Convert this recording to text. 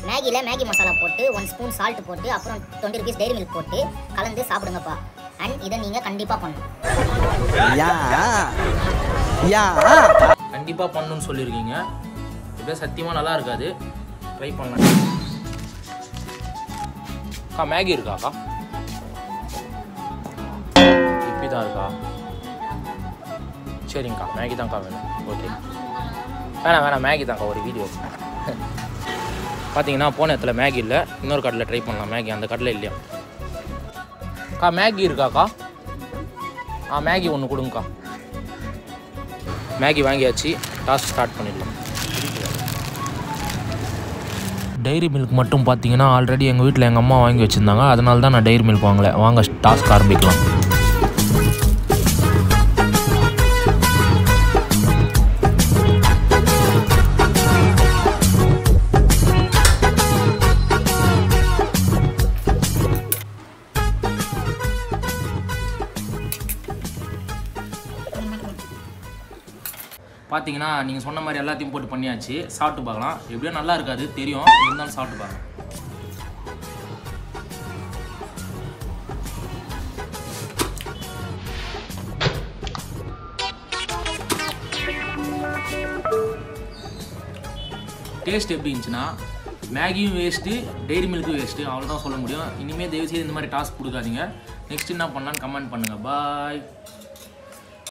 மேகியில் Maggi masala போட்டு one spoon salt போட்டு அப்புறம் டுவெண்ட்டி ருபீஸ் டெய்ரி மில்க் போட்டு கலந்து சாப்பிடுங்கப்பா அண்ட் இதை நீங்கள் கண்டிப்பாக பண்ணணும் யா யா கண்டிப்பாக பண்ணணும்னு சொல்லியிருக்கீங்க இப்படியே சத்தியமாக நல்லா இருக்காது ட்ரை பண்ணலாம் அக்கா மேகி இருக்காக்கா இப்படி தான் இருக்கா சரிங்கக்கா மேகி தான்க்கா வேணும் ஓகே வேணாம் வேணாம் மேகி தான்க்கா ஒரு வீடியோ பார்த்தீங்கன்னா போன இடத்துல மேகி இல்லை இன்னொரு கடையில் ட்ரை பண்ணலாம் மேகி அந்த கடையில் இல்லையா அக்கா மேகி இருக்காக்கா ஆ மேகி ஒன்று கொடுங்கக்கா மேகி வாங்கியாச்சு டாஸ்க் ஸ்டார்ட் பண்ணிடலாம் டைரி மில்க் மட்டும் பார்த்தீங்கன்னா ஆல்ரெடி எங்கள் வீட்டில் எங்கள் அம்மா வாங்கி வச்சுருந்தாங்க அதனால தான் நான் டைரி மில்க் வாங்கல வாங்க டாஸ்க் ஆரம்பிக்கலாம் பார்த்தீங்கன்னா நீங்கள் சொன்ன மாதிரி எல்லாத்தையும் போட்டு பண்ணியாச்சு சாப்பிட்டு பார்க்கலாம் எப்படியோ நல்லா இருக்காது தெரியும் இருந்தாலும் சாப்பிட்டு பார்க்கலாம் டேஸ்ட் எப்படி இருந்துச்சுன்னா மேகியும் வேஸ்ட்டு டெய்ரி மில்க்கும் வேஸ்ட்டு அவ்வளோதான் சொல்ல முடியும் இனிமேல் தயவுசெய்து இந்த மாதிரி டாஸ்க் கொடுக்காதீங்க நெக்ஸ்ட் என்ன பண்ணலான்னு கமெண்ட் பண்ணுங்கள் பாய்